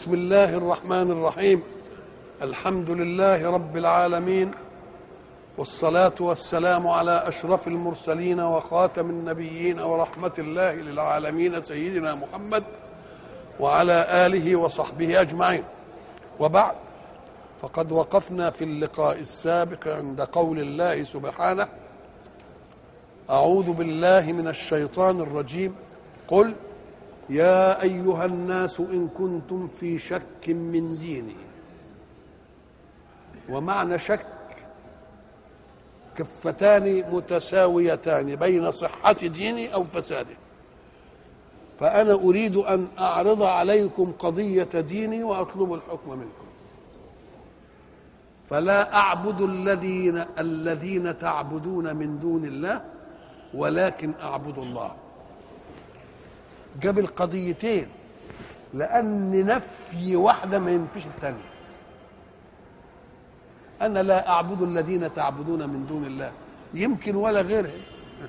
بسم الله الرحمن الرحيم الحمد لله رب العالمين والصلاة والسلام على أشرف المرسلين وخاتم النبيين ورحمة الله للعالمين سيدنا محمد وعلى آله وصحبه أجمعين وبعد فقد وقفنا في اللقاء السابق عند قول الله سبحانه أعوذ بالله من الشيطان الرجيم قل يا أيها الناس إن كنتم في شك من ديني ومعنى شك كفتان متساويتان بين صحة ديني أو فساده فأنا أريد أن أعرض عليكم قضية ديني وأطلب الحكم منكم فلا أعبد الذين الذين تعبدون من دون الله ولكن أعبد الله جاب القضيتين لأن نفي واحدة ما ينفيش الثانية أنا لا أعبد الذين تعبدون من دون الله يمكن ولا غيرهم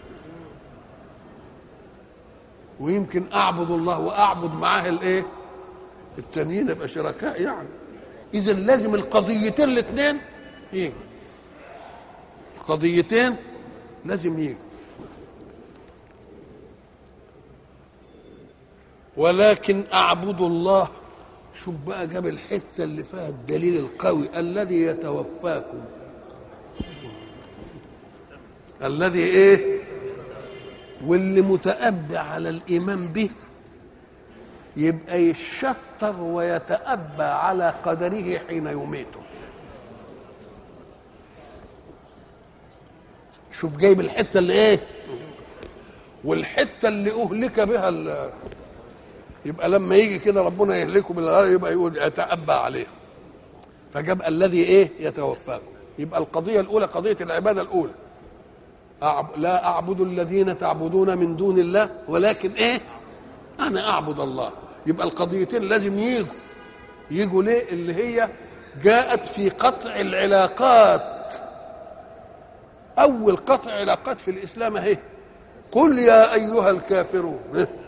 ويمكن أعبد الله وأعبد معاه الإيه؟ التانيين يبقى شركاء يعني إذا لازم القضيتين الاثنين يجوا القضيتين لازم يجوا ولكن اعبد الله شوف بقى جاب الحته اللي فيها الدليل القوي الذي يتوفاكم الذي ايه واللي متأبى على الإيمان به يبقى يشطر ويتأبى على قدره حين يميته شوف جايب الحتة اللي ايه والحتة اللي أهلك بها يبقى لما يجي كده ربنا يهلكه بالغرق يبقى يقول يتأبى عليه فجاب الذي ايه يتوفاكم يبقى القضية الأولى قضية العبادة الأولى أعب... لا أعبد الذين تعبدون من دون الله ولكن ايه أنا أعبد الله يبقى القضيتين لازم يجوا يجوا ليه اللي هي جاءت في قطع العلاقات أول قطع علاقات في الإسلام اهي قل يا أيها الكافرون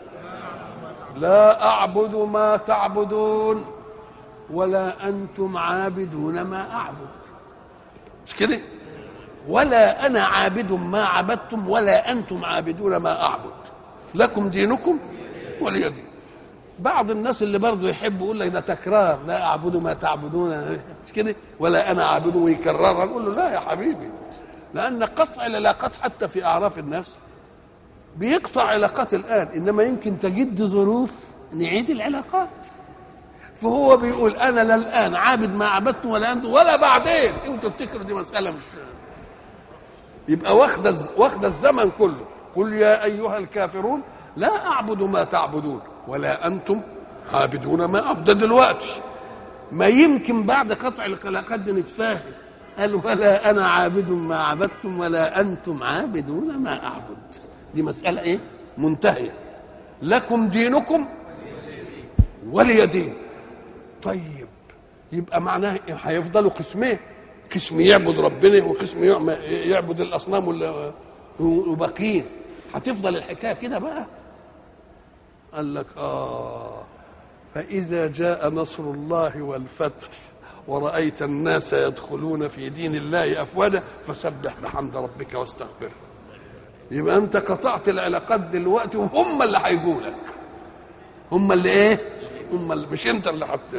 لا أعبد ما تعبدون ولا أنتم عابدون ما أعبد مش كده ولا أنا عابد ما عبدتم ولا أنتم عابدون ما أعبد لكم دينكم ولي دين بعض الناس اللي برضه يحب يقول لك ده تكرار لا أعبد ما تعبدون مش كده ولا أنا عابد ويكررها نقول له لا يا حبيبي لأن قطع العلاقات حتى في أعراف الناس بيقطع علاقات الآن إنما يمكن تجد ظروف نعيد العلاقات فهو بيقول أنا لا الآن عابد ما عبدت ولا أنت ولا بعدين أنتوا تفتكروا دي مسألة مش يبقى واخدة واخدة الزمن كله قل يا أيها الكافرون لا أعبد ما تعبدون ولا أنتم عابدون ما أعبد ده دلوقتي ما يمكن بعد قطع العلاقات دي نتفاهم قال ولا أنا عابد ما عبدتم ولا أنتم عابدون ما أعبد دي مسألة إيه؟ منتهية لكم دينكم ولي دين طيب يبقى معناه هيفضلوا قسمين قسم يعبد ربنا وقسم يعبد الأصنام وباقيين هتفضل الحكاية كده بقى قال لك آه فإذا جاء نصر الله والفتح ورأيت الناس يدخلون في دين الله أفواجا فسبح بحمد ربك واستغفره يبقى انت قطعت العلاقات دلوقتي وهم اللي هيجوا لك هم اللي ايه هم اللي مش انت اللي حت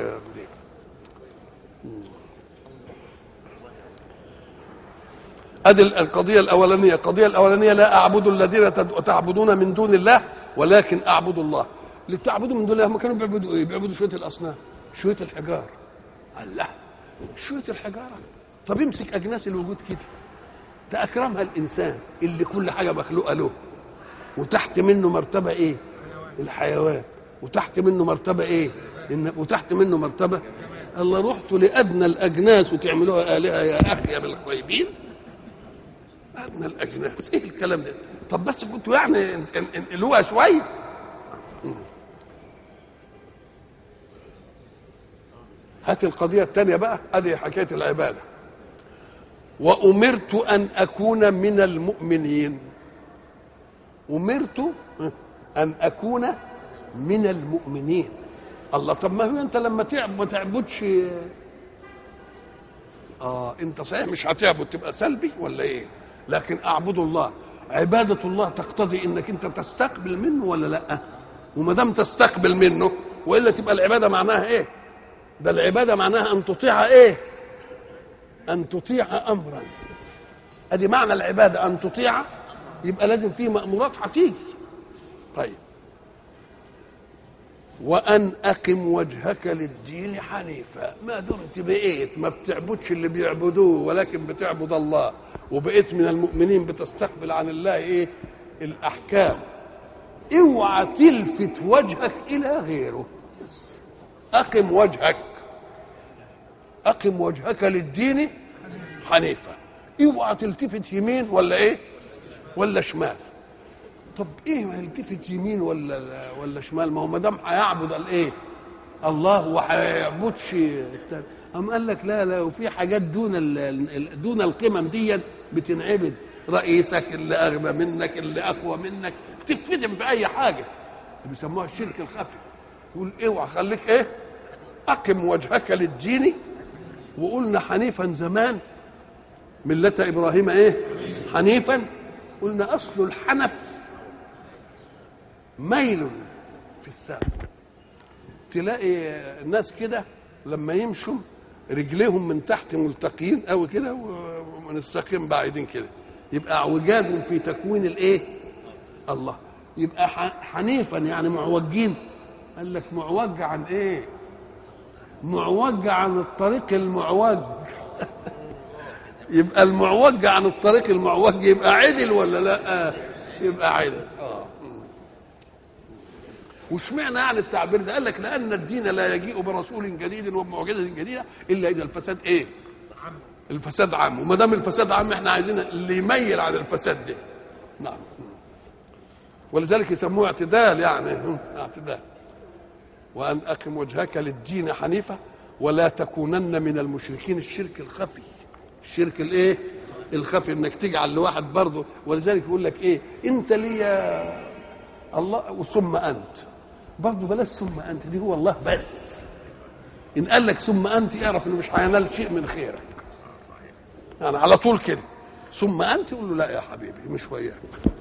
ادي القضيه الاولانيه القضيه الاولانيه لا اعبد الذين تعبدون من دون الله ولكن اعبد الله اللي بتعبدوا من دون الله هم كانوا بيعبدوا ايه بيعبدوا شويه الاصنام شويه الحجار الله شويه الحجاره طب امسك اجناس الوجود كده ده اكرمها الانسان اللي كل حاجه مخلوقه له وتحت منه مرتبه ايه الحيوان وتحت منه مرتبه ايه إن وتحت منه مرتبه الله رحتوا لادنى الاجناس وتعملوها الهه يا اخي يا بالخيبين ادنى الاجناس ايه الكلام ده طب بس كنتوا يعني انقلوها شويه هات القضيه الثانيه بقى هذه حكايه العباده وأمرت أن أكون من المؤمنين أمرت أن أكون من المؤمنين الله طب ما هو انت لما تعب ما تعبدش اه انت صحيح مش هتعبد تبقى سلبي ولا ايه لكن اعبد الله عباده الله تقتضي انك انت تستقبل منه ولا لا وما دام تستقبل منه والا تبقى العباده معناها ايه ده العباده معناها ان تطيع ايه ان تطيع امرا ادي معنى العباده ان تطيع يبقى لازم في مامورات هتيجي طيب وان اقم وجهك للدين حنيفا ما دمت بقيت ما بتعبدش اللي بيعبدوه ولكن بتعبد الله وبقيت من المؤمنين بتستقبل عن الله ايه الاحكام اوعى تلفت وجهك الى غيره اقم وجهك اقم وجهك للدين حنيفا اوعى تلتفت يمين ولا ايه ولا شمال طب ايه ما يلتفت يمين ولا ولا شمال ما هو ما دام هيعبد الايه الله وهيعبدش التاني أم قال لك لا لا وفي حاجات دون ال دون القمم دي بتنعبد رئيسك اللي اغبى منك اللي اقوى منك بتتفتن في اي حاجه اللي بيسموها الشرك الخفي يقول اوعى خليك ايه اقم وجهك للدين وقلنا حنيفا زمان ملة ابراهيم ايه حنيفا قلنا اصل الحنف ميل في الساق تلاقي الناس كده لما يمشوا رجليهم من تحت ملتقيين قوي كده ومن الساقين بعيدين كده يبقى اعوجاج في تكوين الايه الله يبقى حنيفا يعني معوجين قال لك معوج عن ايه معوج عن الطريق المعوج يبقى المعوج عن الطريق المعوج يبقى عدل ولا لا يبقى عدل اه واشمعنى يعني التعبير ده قال لك لان الدين لا يجيء برسول جديد وبمعجزه جديده الا اذا الفساد ايه الفساد عام وما دام الفساد عام احنا عايزين اللي يميل عن الفساد ده نعم ولذلك يسموه اعتدال يعني اعتدال وان اقم وجهك للدين حنيفه ولا تكونن من المشركين الشرك الخفي الشرك الايه الخفي انك تجعل لواحد برضه ولذلك يقول لك ايه انت لي الله وثم انت برضه بلاش ثم انت دي هو الله بس ان قال لك ثم انت اعرف انه مش هينال شيء من خيرك يعني على طول كده ثم انت يقول له لا يا حبيبي مش وياك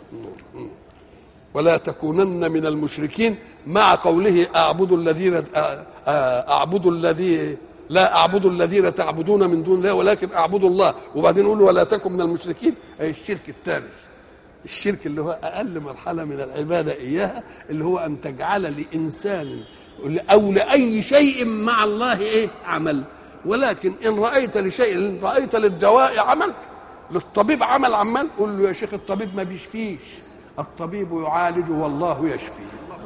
ولا تكونن من المشركين مع قوله اعبد الذين اعبد الذي لا اعبد الذين تعبدون من دون الله ولكن اعبد الله وبعدين يقول ولا تكن من المشركين اي الشرك الثالث الشرك اللي هو اقل مرحله من العباده اياها اللي هو ان تجعل لانسان او لاي شيء مع الله ايه عمل ولكن ان رايت لشيء ان رايت للدواء عمل للطبيب عمل عمال قول له يا شيخ الطبيب ما بيشفيش الطبيب يعالج والله يشفي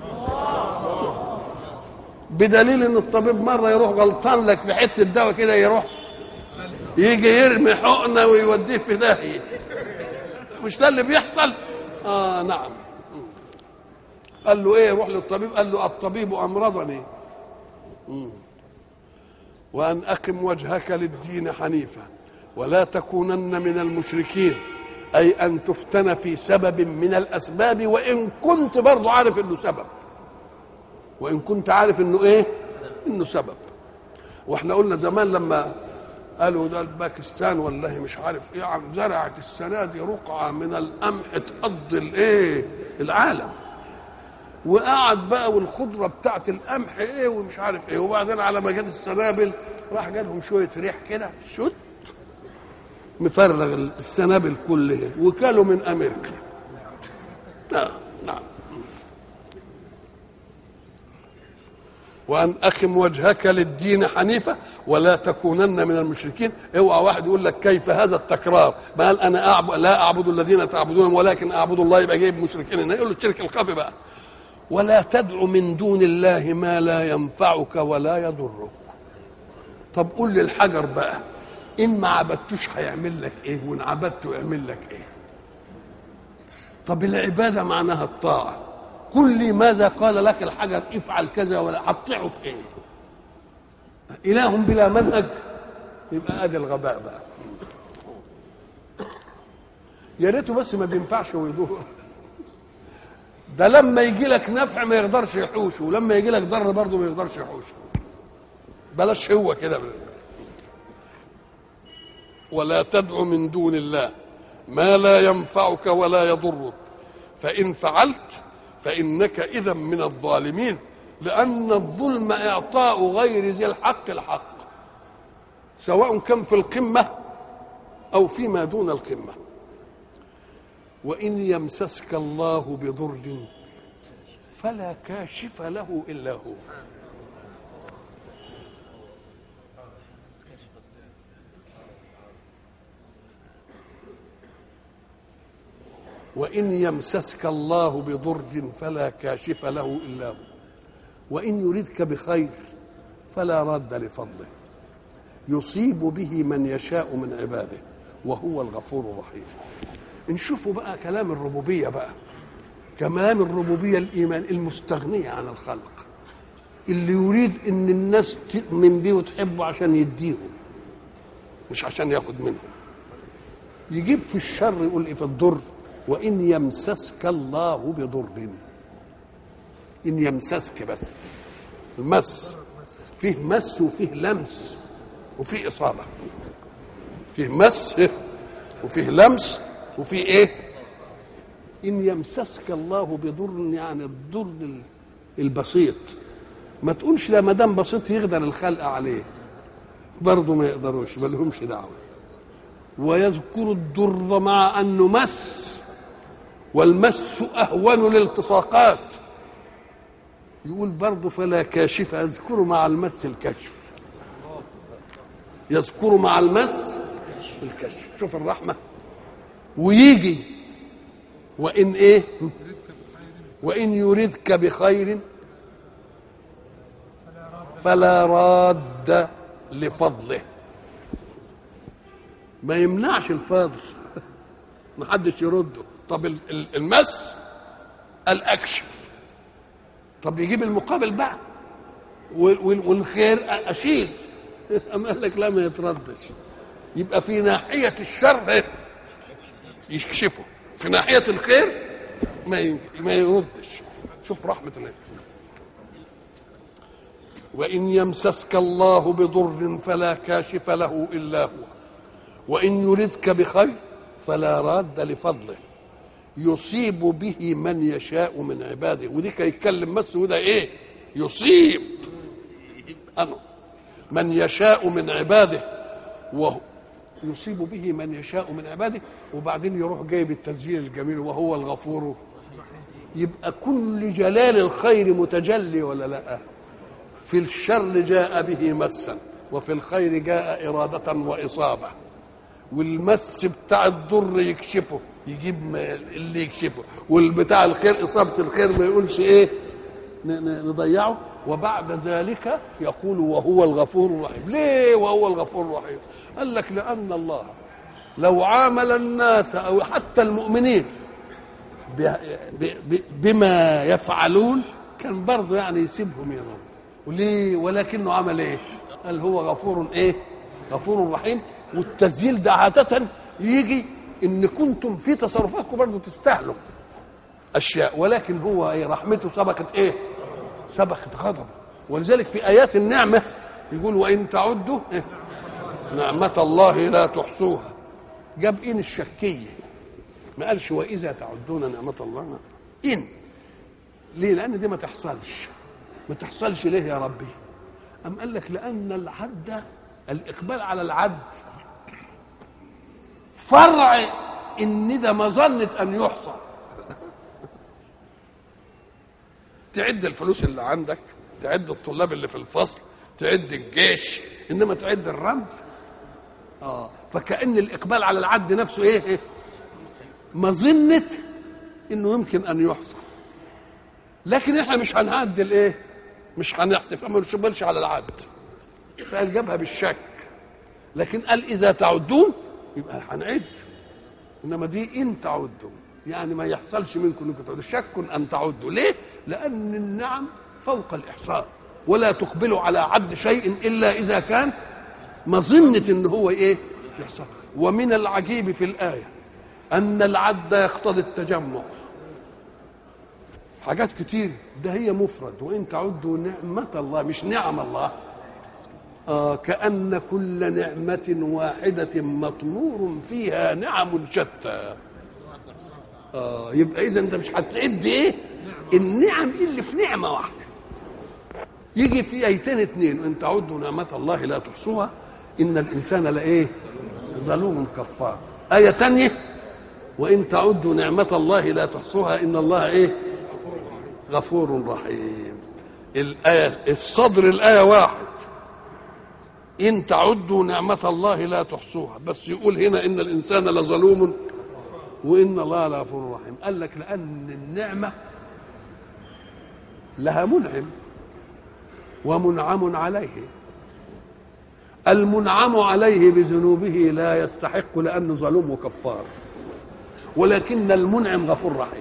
بدليل ان الطبيب مره يروح غلطان لك في حته دواء كده يروح يجي يرمي حقنه ويوديه في داهيه مش ده اللي بيحصل اه نعم قال له ايه روح للطبيب قال له الطبيب امرضني وان اقم وجهك للدين حنيفا ولا تكونن من المشركين اي ان تفتن في سبب من الاسباب وان كنت برضو عارف انه سبب وان كنت عارف انه ايه انه سبب واحنا قلنا زمان لما قالوا ده الباكستان والله مش عارف ايه عم زرعت السنه دي رقعه من القمح تقضي الايه العالم وقعد بقى والخضره بتاعت القمح ايه ومش عارف ايه وبعدين على ما جت السنابل راح جالهم شويه ريح كده شت مفرغ السنابل كلها وكالوا من امريكا نعم نعم وان اقم وجهك للدين حنيفه ولا تكونن من المشركين اوعى واحد يقول لك كيف هذا التكرار ما قال انا أعب... لا اعبد الذين تعبدون ولكن اعبد الله يبقى جايب مشركين هنا يقول له الشرك الخفي بقى ولا تدع من دون الله ما لا ينفعك ولا يضرك طب قول للحجر بقى ان ما عبدتوش هيعمل لك ايه وان عبدته يعمل لك ايه طب العباده معناها الطاعه قل لي ماذا قال لك الحجر افعل كذا ولا هتطيعه في ايه اله بلا منهج يبقى ادي الغباء بقى يا ريته بس ما بينفعش ويدور ده لما يجي لك نفع ما يقدرش يحوشه ولما يجي لك ضر برضه ما يقدرش يحوشه بلاش هو كده ولا تدع من دون الله ما لا ينفعك ولا يضرك فإن فعلت فإنك إذا من الظالمين لأن الظلم إعطاء غير ذي الحق الحق سواء كان في القمة أو فيما دون القمة وإن يمسسك الله بضر فلا كاشف له إلا هو وإن يمسسك الله بضر فلا كاشف له إلا هو وإن يردك بخير فلا راد لفضله يصيب به من يشاء من عباده وهو الغفور الرحيم نشوفوا بقى كلام الربوبية بقى كلام الربوبية الإيمان المستغنية عن الخلق اللي يريد ان الناس تؤمن بيه وتحبه عشان يديهم مش عشان ياخد منهم يجيب في الشر يقول ايه في الضر وان يمسسك الله بضر ان يمسسك بس المس فيه مس وفيه لمس وفيه اصابه فيه مس وفيه لمس وفيه ايه ان يمسسك الله بضر يعني الضر البسيط ما تقولش لا ما دام بسيط يقدر الخلق عليه برضه ما يقدروش ما لهمش دعوه ويذكر الضر مع انه مس والمس اهون الالتصاقات يقول برضه فلا كاشف يذكر مع المس الكشف يذكر مع المس الكشف شوف الرحمه ويجي وان ايه وان يردك بخير فلا راد لفضله ما يمنعش الفضل ما حدش يرده طب المس الاكشف طب يجيب المقابل بقى والخير اشيل اما قال لك لا ما يتردش يبقى في ناحيه الشر يكشفه في ناحيه الخير ما ما يردش شوف رحمه الله وإن يمسسك الله بضر فلا كاشف له إلا هو وإن يردك بخير فلا راد لفضله يصيب به من يشاء من عباده ودي يتكلم مس وده ايه يصيب أنا من يشاء من عباده وهو يصيب به من يشاء من عباده وبعدين يروح جايب التسجيل الجميل وهو الغفور يبقى كل جلال الخير متجلي ولا لا في الشر جاء به مسا وفي الخير جاء إرادة وإصابة والمس بتاع الضر يكشفه يجيب اللي يكشفه والبتاع الخير إصابة الخير ما يقولش إيه نضيعه وبعد ذلك يقول وهو الغفور الرحيم ليه وهو الغفور الرحيم قال لك لأن الله لو عامل الناس أو حتى المؤمنين بما يفعلون كان برضه يعني يسيبهم ينام وليه ولكنه عمل ايه قال هو غفور ايه غفور رحيم والتسجيل ده عادة يجي ان كنتم في تصرفاتكم برضه تستاهلوا اشياء ولكن هو ايه رحمته سبقت ايه سبقت غضبه ولذلك في ايات النعمه يقول وان تعدوا إيه؟ نعمه الله لا تحصوها جاب ان الشكيه ما قالش واذا تعدون نعمه الله ان ليه لان دي ما تحصلش ما تحصلش ليه يا ربي أم قال لك لأن العد الإقبال على العد فرع إن ده مظنة أن يحصى تعد الفلوس اللي عندك تعد الطلاب اللي في الفصل تعد الجيش انما تعد الرمل اه فكأن الإقبال على العد نفسه ايه, إيه؟ مظنة انه يمكن ان يحصى لكن احنا مش هنعدل ايه مش هنحسب ما نشبلش على العد فقال جابها بالشك لكن قال اذا تعدون يبقى هنعد انما دي ان تعدوا يعني ما يحصلش منكم انكم تعدوا شك ان تعدوا ليه لان النعم فوق الاحصاء ولا تقبلوا على عد شيء الا اذا كان مظنه ان هو ايه يحصل ومن العجيب في الايه ان العد يقتضي التجمع حاجات كتير ده هي مفرد وان تعدوا نعمة الله مش نعم الله آه كأن كل نعمة واحدة مطمور فيها نعم شتى آه يبقى إذا أنت مش هتعد إيه؟ النعم اللي في نعمة واحدة يجي في ايتين اتنين ان تعدوا نعمة الله لا تحصوها ان الانسان لايه ظلوم كفار آية تانية وان تعدوا نعمة الله لا تحصوها ان الله ايه غفور رحيم الآية الصدر الآية واحد إن تعدوا نعمة الله لا تحصوها بس يقول هنا إن الإنسان لظلوم وإن الله لغفور رحيم قال لك لأن النعمة لها منعم ومنعم عليه المنعم عليه بذنوبه لا يستحق لأنه ظلوم وكفار ولكن المنعم غفور رحيم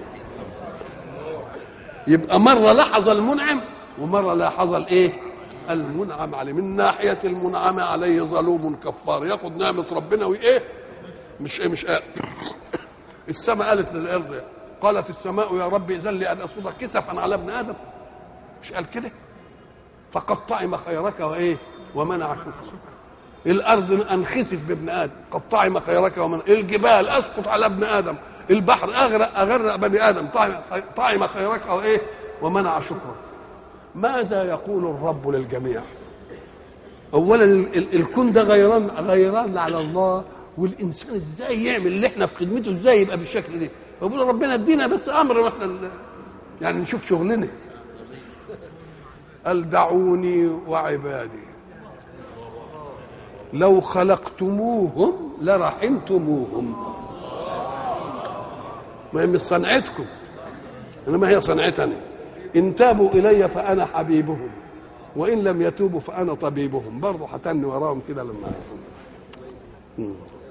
يبقى مرة لحظ المنعم ومرة لاحظ الايه المنعم عليه من ناحية المنعم عليه ظلوم كفار ياخد نعمة ربنا وايه مش ايه مش قال السماء قالت للارض قالت السماء يا رب اذن لي ان اصود كسفا على ابن ادم مش قال كده فقد طعم خيرك وايه ومنع شكرك الارض انخسف بابن ادم قد طعم خيرك ومنع الجبال اسقط على ابن ادم البحر اغرق اغرق بني ادم طعم طعم خيرك وايه ومنع شكرك ماذا يقول الرب للجميع اولا ال- ال- الكون ده غيران غيران على الله والانسان ازاي يعمل اللي احنا في خدمته ازاي يبقى بالشكل ده فبقول ربنا ادينا بس امر واحنا ن- يعني نشوف شغلنا قال دعوني وعبادي لو خلقتموهم لرحمتموهم ما هي مش صنعتكم انما هي صنعتني ان تابوا الي فانا حبيبهم وان لم يتوبوا فانا طبيبهم برضه هتني وراهم كده لما مم.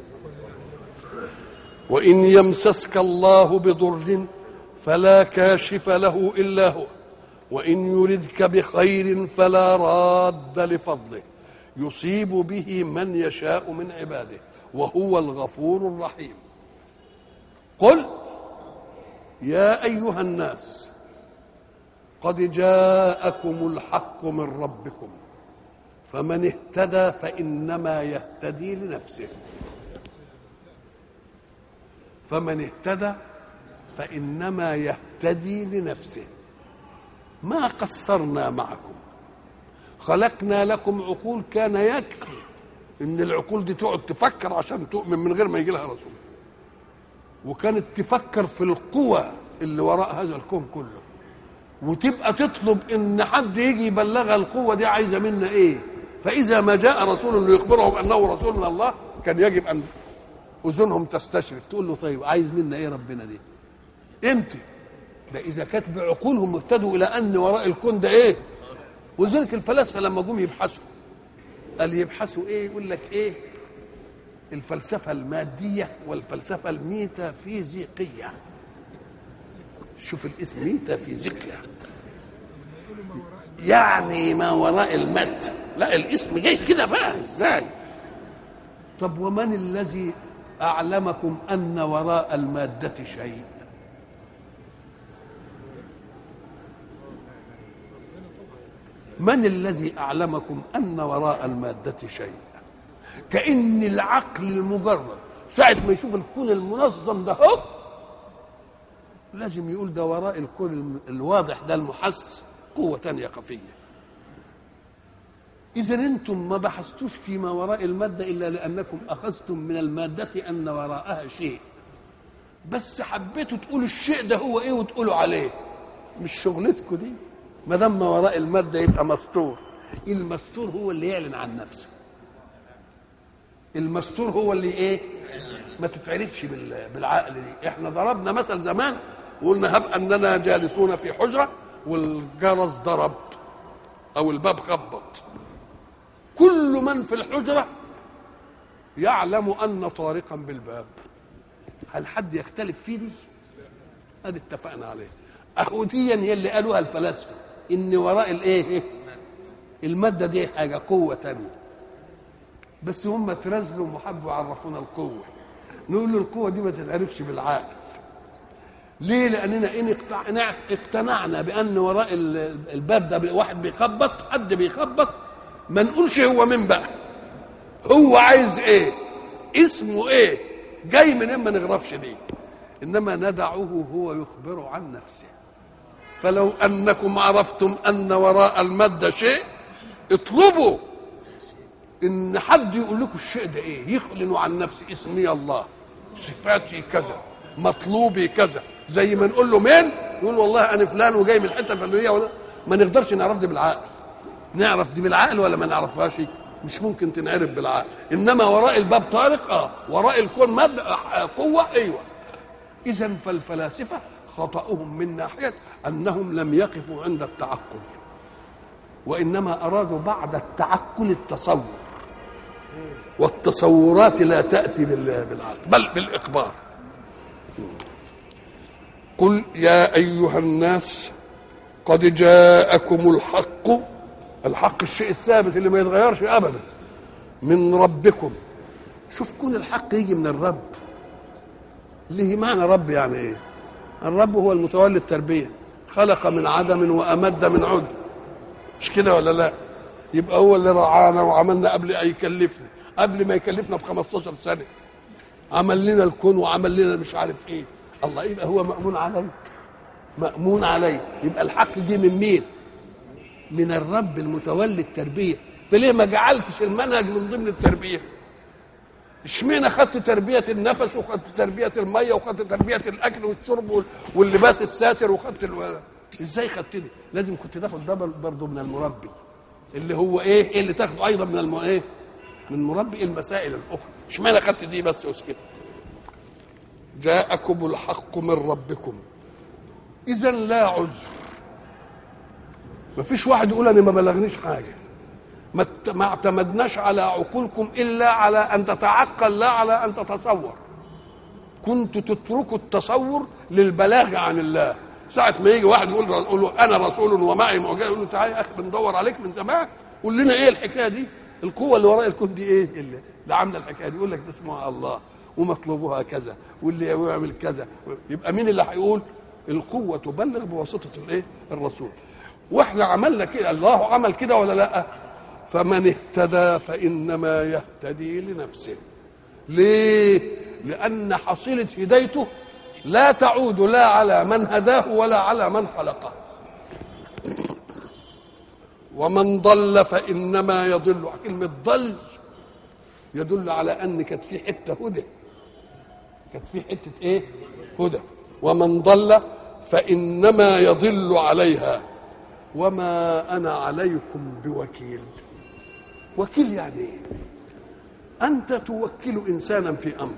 وان يمسسك الله بضر فلا كاشف له الا هو وان يردك بخير فلا راد لفضله يصيب به من يشاء من عباده وهو الغفور الرحيم قل يا ايها الناس قد جاءكم الحق من ربكم فمن اهتدى فانما يهتدي لنفسه فمن اهتدى فانما يهتدي لنفسه ما قصرنا معكم خلقنا لكم عقول كان يكفي ان العقول دي تقعد تفكر عشان تؤمن من غير ما يجي لها رسول وكانت تفكر في القوى اللي وراء هذا الكون كله وتبقى تطلب ان حد يجي يبلغها القوه دي عايزه منا ايه فاذا ما جاء رسول ليخبرهم انه رسول من الله كان يجب ان اذنهم تستشرف تقول له طيب عايز منا ايه ربنا دي امتى ده اذا كانت بعقولهم اهتدوا الى ان وراء الكون ده ايه ولذلك الفلاسفه لما جم يبحثوا قال يبحثوا ايه يقول لك ايه الفلسفه الماديه والفلسفه الميتافيزيقيه شوف الاسم ميتافيزيقيا يعني ما وراء المد لا الاسم جاي كده بقى ازاي طب ومن الذي اعلمكم ان وراء الماده شيء من الذي اعلمكم ان وراء الماده شيء كان العقل المجرد ساعه ما يشوف الكون المنظم ده هو لازم يقول ده وراء الكون الم- الواضح ده المحس قوه تانية خفيه اذا انتم ما بحثتوش فيما وراء الماده الا لانكم اخذتم من الماده ان وراءها شيء بس حبيتوا تقولوا الشيء ده هو ايه وتقولوا عليه مش شغلتكم دي ما دام ما وراء الماده يبقى مستور المستور هو اللي يعلن عن نفسه المستور هو اللي ايه ما تتعرفش بال- بالعقل دي احنا ضربنا مثل زمان وقلنا هب اننا جالسون في حجره والجرس ضرب او الباب خبط كل من في الحجره يعلم ان طارقا بالباب هل حد يختلف في دي ادي اتفقنا عليه اهو دي هي اللي قالوها الفلاسفه ان وراء الايه الماده دي حاجه قوه تانية بس هم ترزلوا وحبوا يعرفونا القوه نقول له القوه دي ما تتعرفش بالعقل ليه لاننا ان اقتنع- اقتنعنا بان وراء ال- الباب ده واحد بيخبط حد بيخبط ما نقولش هو مين بقى هو عايز ايه اسمه ايه جاي منين ما نغرفش دي انما ندعه هو يخبر عن نفسه فلو انكم عرفتم ان وراء الماده شيء اطلبوا ان حد يقول لكم الشيء ده ايه يخلن عن نفسه اسمي الله صفاتي كذا مطلوبي كذا زي ما نقول له مين يقول والله انا فلان وجاي من الحته الفلانيه ولا- ما نقدرش نعرف دي بالعقل نعرف دي بالعقل ولا ما نعرفهاش مش ممكن تنعرف بالعقل انما وراء الباب طارق اه وراء الكون مد آه، قوه ايوه اذا فالفلاسفه خطاهم من ناحيه انهم لم يقفوا عند التعقل وانما ارادوا بعد التعقل التصور والتصورات لا تاتي بال- بالعقل بل بالاقبار قل يا ايها الناس قد جاءكم الحق الحق الشيء الثابت اللي ما يتغيرش ابدا من ربكم شوف كون الحق يجي من الرب ليه معنى رب يعني ايه الرب هو المتولي التربيه خلق من عدم وامد من عد مش كده ولا لا يبقى هو اللي رعانا وعملنا قبل ان يكلفنا قبل ما يكلفنا ب 15 سنه عمل لنا الكون وعمل لنا مش عارف ايه الله يبقى هو مأمون عليه مأمون عليه يبقى الحق جه من مين من الرب المتولي التربيه فليه ما جعلتش المنهج من ضمن التربيه اشمعنى خدت تربيه النفس وخدت تربيه الميه وخدت تربيه الاكل والشرب وال- واللباس الساتر وخدت الو... ازاي خدت دي لازم كنت تاخد ده برضه من المربي اللي هو ايه ايه اللي تاخده ايضا من الم... ايه من مربي المسائل الاخرى اشمعنى خدت دي بس واسكت جاءكم الحق من ربكم اذا لا عذر ما فيش واحد يقول انا ما بلغنيش حاجه ما ات- ما اعتمدناش على عقولكم الا على ان تتعقل لا على ان تتصور كنت تتركوا التصور للبلاغ عن الله ساعة ما يجي واحد يقول يقول له أنا رسول ومعي معجزة يقول له تعالى يا أخي بندور عليك من زمان قول لنا إيه الحكاية دي؟ القوة اللي وراء الكون دي إيه؟ اللي, اللي عاملة الحكاية دي يقول لك ده اسمها الله ومطلوبها كذا واللي يعمل كذا يبقى مين اللي هيقول؟ القوة تبلغ بواسطة الإيه؟ الرسول واحنا عملنا كده الله عمل كده ولا لا؟ فمن اهتدى فإنما يهتدي لنفسه ليه؟ لأن حصيلة هدايته لا تعود لا على من هداه ولا على من خلقه ومن ضل فإنما يضل كلمة ضل يدل على أن كانت في حتة هدى كانت في حتة إيه؟ هدى ومن ضل فإنما يضل عليها وما أنا عليكم بوكيل وكيل يعني إيه؟ أنت توكل إنسانا في أمر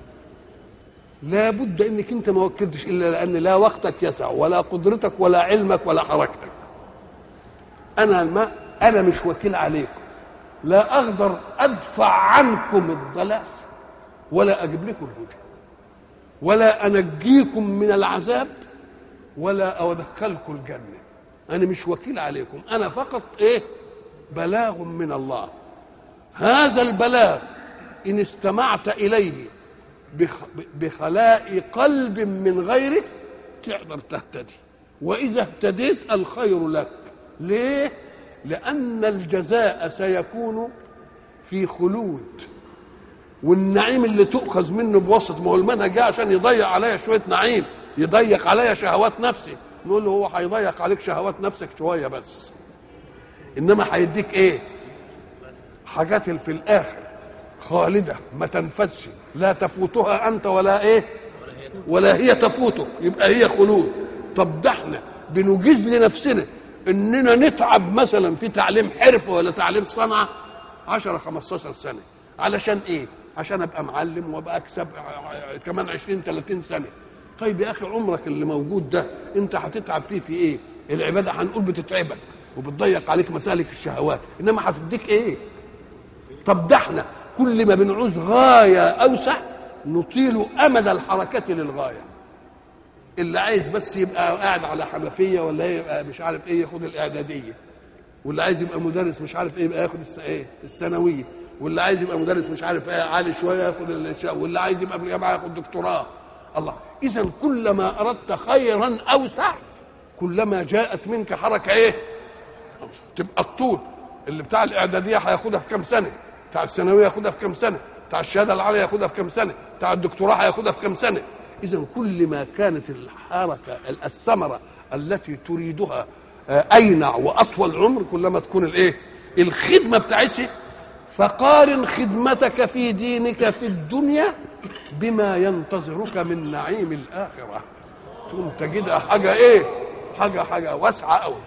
لا بد انك انت ما وكلتش الا لان لا وقتك يسع ولا قدرتك ولا علمك ولا حركتك انا ما انا مش وكيل عليكم لا اقدر ادفع عنكم الضلال ولا اجيب لكم الهدى ولا انجيكم من العذاب ولا ادخلكم الجنه انا مش وكيل عليكم انا فقط ايه بلاغ من الله هذا البلاغ ان استمعت اليه بخ- بخلاء قلب من غيرك تقدر تهتدي واذا اهتديت الخير لك ليه لان الجزاء سيكون في خلود والنعيم اللي تؤخذ منه بوسط ما هو المنهج جاء عشان يضيق عليا شويه نعيم يضيق عليا شهوات نفسي نقول له هو هيضيق عليك شهوات نفسك شويه بس انما هيديك ايه حاجات في الاخر خالده ما تنفذش لا تفوتها انت ولا ايه ولا هي تفوتك يبقى هي خلود طب ده احنا بنجيز لنفسنا اننا نتعب مثلا في تعليم حرفه ولا تعليم صنعه 10 15 سنه علشان ايه عشان ابقى معلم وابقى اكسب كمان 20 30 سنه طيب يا اخي عمرك اللي موجود ده انت هتتعب فيه في ايه العباده هنقول بتتعبك وبتضيق عليك مسالك الشهوات انما هتديك ايه طب ده احنا كل ما بنعوز غايه اوسع نطيل امد الحركه للغايه اللي عايز بس يبقى قاعد على حنفيه ولا يبقى مش عارف ايه ياخد الاعداديه واللي عايز يبقى مدرس مش عارف ايه يبقى ياخد الس- ايه الثانويه واللي عايز يبقى مدرس مش عارف ايه عالي شويه ياخد الش- واللي عايز يبقى في الجامعه ياخد دكتوراه الله اذا كلما اردت خيرا اوسع كلما جاءت منك حركه ايه تبقى الطول اللي بتاع الاعداديه هياخدها في كام سنه بتاع الثانويه ياخدها في كام سنه بتاع الشهاده العاليه ياخدها في كام سنه بتاع الدكتوراه هياخدها في كام سنه اذا كل ما كانت الحركه الثمره التي تريدها اينع واطول عمر كلما تكون الايه الخدمه بتاعتها فقارن خدمتك في دينك في الدنيا بما ينتظرك من نعيم الاخره تقوم تجدها حاجه ايه حاجه حاجه واسعه قوي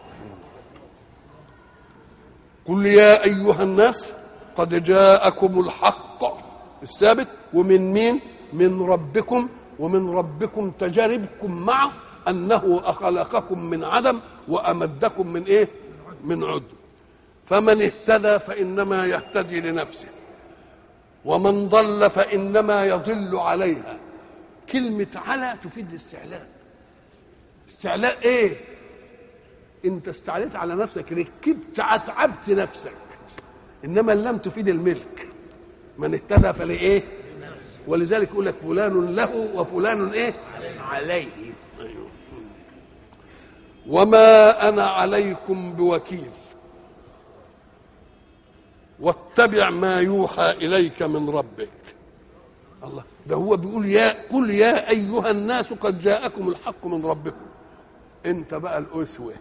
قل يا ايها الناس قد جاءكم الحق الثابت ومن مين من ربكم ومن ربكم تجاربكم معه انه اخلقكم من عدم وامدكم من ايه من عدم فمن اهتدى فانما يهتدي لنفسه ومن ضل فانما يضل عليها كلمه على تفيد الاستعلاء استعلاء ايه انت استعليت على نفسك ركبت اتعبت نفسك انما لم تفيد الملك من اهتدى فلايه ولذلك يقول لك فلان له وفلان ايه عليه أيوه. وما انا عليكم بوكيل واتبع ما يوحى اليك من ربك الله ده هو بيقول يا قل يا ايها الناس قد جاءكم الحق من ربكم انت بقى الاسوه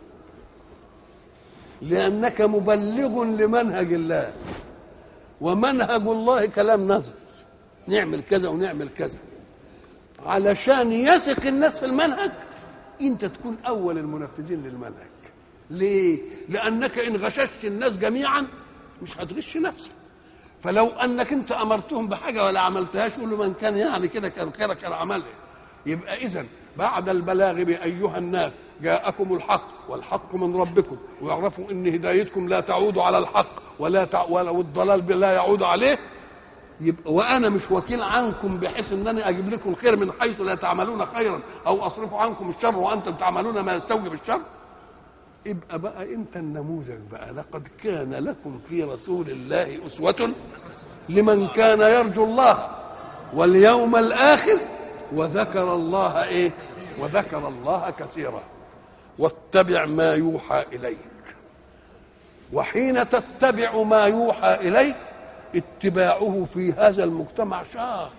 لانك مبلغ لمنهج الله ومنهج الله كلام نظر نعمل كذا ونعمل كذا علشان يثق الناس في المنهج انت تكون اول المنفذين للمنهج ليه لانك ان غششت الناس جميعا مش هتغش نفسك فلو انك انت امرتهم بحاجه ولا عملتهاش قول له من كان يعني كده كان خيرك كان عملها يبقى اذا بعد البلاغ بايها الناس جاءكم الحق والحق من ربكم واعرفوا ان هدايتكم لا تعود على الحق ولا تع... والضلال لا يعود عليه يبقى وانا مش وكيل عنكم بحيث انني اجيب لكم الخير من حيث لا تعملون خيرا او اصرف عنكم الشر وانتم تعملون ما يستوجب الشر يبقى بقى انت النموذج بقى لقد كان لكم في رسول الله اسوه لمن كان يرجو الله واليوم الاخر وذكر الله ايه وذكر الله كثيرا واتبع ما يوحى اليك وحين تتبع ما يوحى اليك اتباعه في هذا المجتمع شاق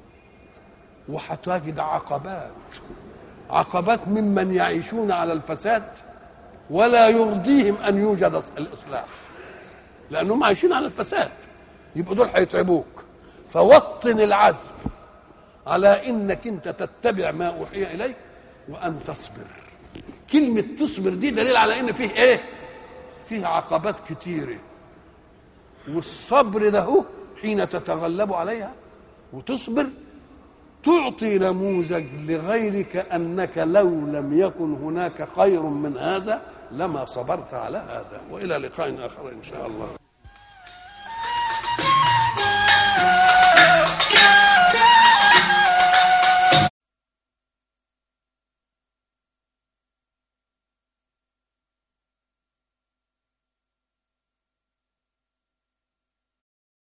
وهتجد عقبات عقبات ممن يعيشون على الفساد ولا يرضيهم ان يوجد الاصلاح لانهم عايشين على الفساد يبقوا دول هيتعبوك فوطن العزم على انك انت تتبع ما اوحي اليك وان تصبر كلمه تصبر دي دليل على ان فيه ايه فيه عقبات كتيره والصبر ده هو حين تتغلب عليها وتصبر تعطي نموذج لغيرك انك لو لم يكن هناك خير من هذا لما صبرت على هذا والى لقاء اخر ان شاء الله